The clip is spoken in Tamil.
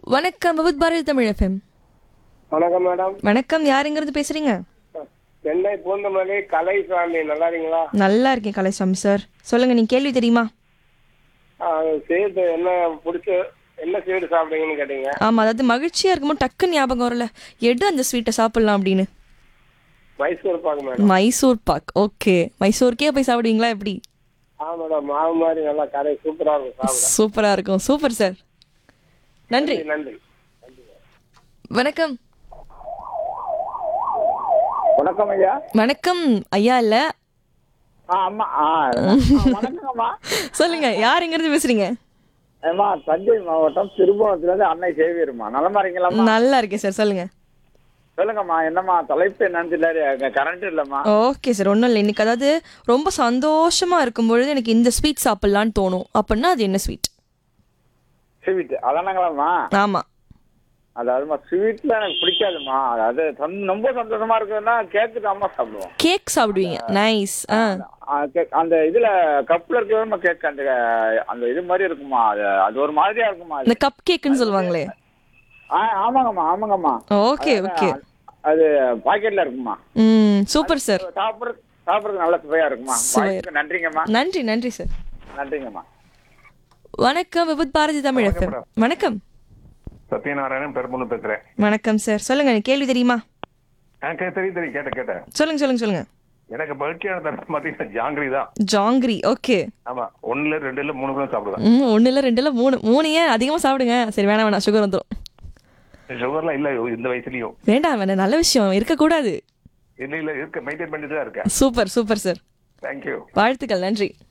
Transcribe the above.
வணக்கம் விபத் பாரதி தமிழ் எஃப்எம் வணக்கம் மேடம் வணக்கம் யாருங்கிறது பேசுறீங்க சென்னை பூந்தமல்லி கலைசாமி நல்லா இருக்கீங்களா நல்லா இருக்கேன் கலைசாமி சார் சொல்லுங்க நீ கேள்வி தெரியுமா ஸ்வீட் என்ன பிடிச்ச என்ன ஸ்வீட் சாப்பிடுங்கன்னு கேட்டீங்க ஆமா அதாவது மகிழ்ச்சியா இருக்கும்போது டக்குன்னு ஞாபகம் வரல எடு அந்த ஸ்வீட்டை சாப்பிடலாம் அப்படின்னு மைசூர் பாக்கு மேடம் மைசூர் பாக் ஓகே மைசூருக்கே போய் சாப்பிடுவீங்களா எப்படி ஆ மேடம் மாவு மாதிரி நல்லா கடை சூப்பரா இருக்கும் சாப்பிட சூப்பரா இருக்கும் சூப்பர் சார் நன்றி நன்றி வணக்கம் வணக்கம் ஐயா வணக்கம் ஐயா இல்ல ஆ அம்மா ஆ வணக்கம்மா சொல்லுங்க யாருங்கிறது பேசுறீங்க ஏம்மா தஞ்சை மாவட்டம் திருபுவனத்துல இருந்து அன்னை சேவியர்மா நலமா இருக்கீங்களாம்மா நல்லா இருக்கேன் சார் சொல்லுங்க சொல்லுங்கம்மா என்னம்மா தலைப்பு என்னன்னு தெரியல கரண்ட் இல்லம்மா ஓகே சார் ஒன்றும் இல்லை இன்னைக்கு அதாவது ரொம்ப சந்தோஷமா இருக்கும் பொழுது எனக்கு இந்த ஸ்வீட் சாப்பிடலான்னு தோணும் அப்படின்னா அது என்ன ஸ்வீட் ஸ்வீட் அதானங்களாம்மா ஆமா அதாவதுமா ஸ்வீட்ல எனக்கு பிடிக்காதுமா அதாவது சந்~ ரொம்ப சந்தோஷமா இருக்குதுன்னா கேக்கு தான்மா சாப்பிடுவோம் கேக் சாப்பிடுவீங்க நைஸ் ஆ ஆ, cake- அந்த இதுல கப்ல இருக்கிற கேக் அந்த அந்த இது மாதிரி இருக்குமா அது அது ஒரு மாதிரியா இருக்குமா அது இந்த கப் கேக்குன்னு சொல்லுவாங்களே ஆ ஆமாங்கம்மா ஆமாங்கம்மா ஓகே ஓகே அது பாக்கெட்ல இருக்குமா ம் சூப்பர் சார் சாப்பிட்றது சாப்பிட்றது நல்ல சுவையா இருக்குமா சுவையா வாய்ப்புக்கு நன்றிங்கம்மா நன்றி நன்றி சார் நன்றிங்கம்மா வணக்கம் விபத் பாரதி தமிழ் எஃப்எம் வணக்கம் சத்யநாராயணன் பெரும்புல பேசுறேன் வணக்கம் சார் சொல்லுங்க எனக்கு கேள்வி தெரியுமா எனக்கு தெரியும் தெரியும் கேட்டேன் கேட்டேன் சொல்லுங்க சொல்லுங்க சொல்லுங்க எனக்கு மகிழ்ச்சியான தருணம் பார்த்தீங்கன்னா ஜாங்கிரி தான் ஜாங்கிரி ஓகே ஆமா ஒண்ணுல ரெண்டுல மூணு பேரும் சாப்பிடுவேன் ம் ஒன்று இல்லை ரெண்டு இல்லை மூணு மூணு ஏன் அதிகமாக சாப்பிடுங்க சரி வேணாம் வேணாம் சுகர் வந்துடும் சுகர்லாம் இல்ல இந்த வயசுலயும் வேண்டாம் வேணாம் நல்ல விஷயம் இருக்கக்கூடாது இல்ல இல்ல இருக்க மெயின்டைன் பண்ணிட்டு தான் இருக்கேன் சூப்பர் சூப்பர் சார் தேங்க்யூ வாழ்த்துக்கள் நன்றி